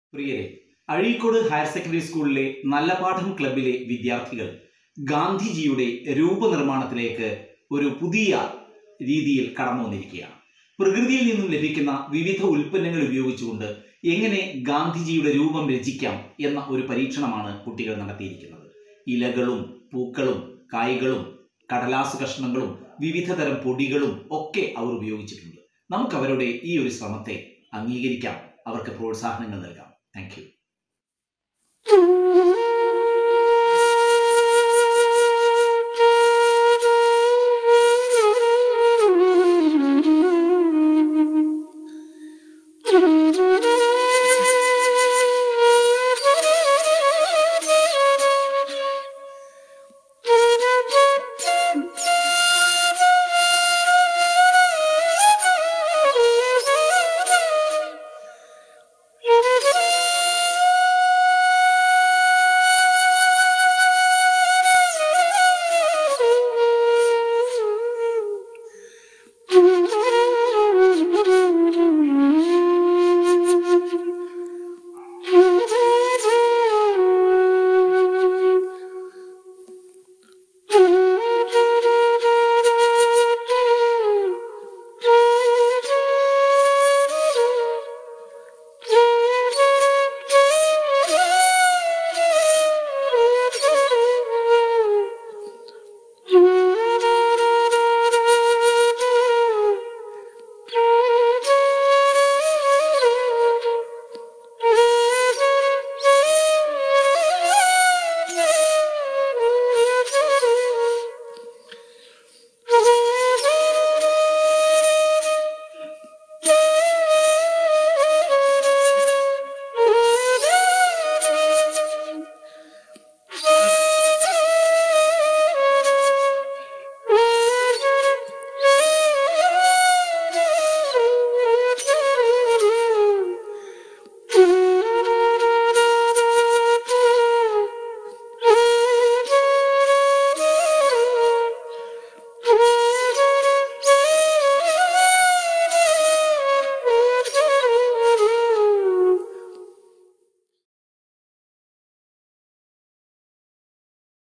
പ്രിയരെ Azhikode higher secondary സ്കൂളിലെ നല്ല പാഠം ക്ലബിലെ വിദ്യാർത്ഥികൾ ഗാന്ധിജിയുടെ രൂപനിർമ്മാണത്തിലേക്ക് ഒരു പുതിയ രീതിയിൽ കടന്നു വന്നിരിക്കുകയാണ് പ്രകൃതിയിൽ നിന്നും ലഭിക്കുന്ന വിവിധ ഉൽപ്പന്നങ്ങൾ ഉപയോഗിച്ചുകൊണ്ട് എങ്ങനെ ഗാന്ധിജിയുടെ രൂപം രചിക്കാം എന്ന ഒരു പരീക്ഷണമാണ് കുട്ടികൾ നടത്തിയിരിക്കുന്നത് ഇലകളും പൂക്കളും കായ്കളും കടലാസ് കഷ്ണങ്ങളും വിവിധ തരം പൊടികളും ഒക്കെ അവർ ഉപയോഗിച്ചിട്ടുണ്ട് നമുക്ക് അവരുടെ ഈ ഒരു ശ്രമത്തെ അംഗീകരിക്കാം അവർക്ക് പ്രോത്സാഹനങ്ങൾ നൽകാം താങ്ക് യു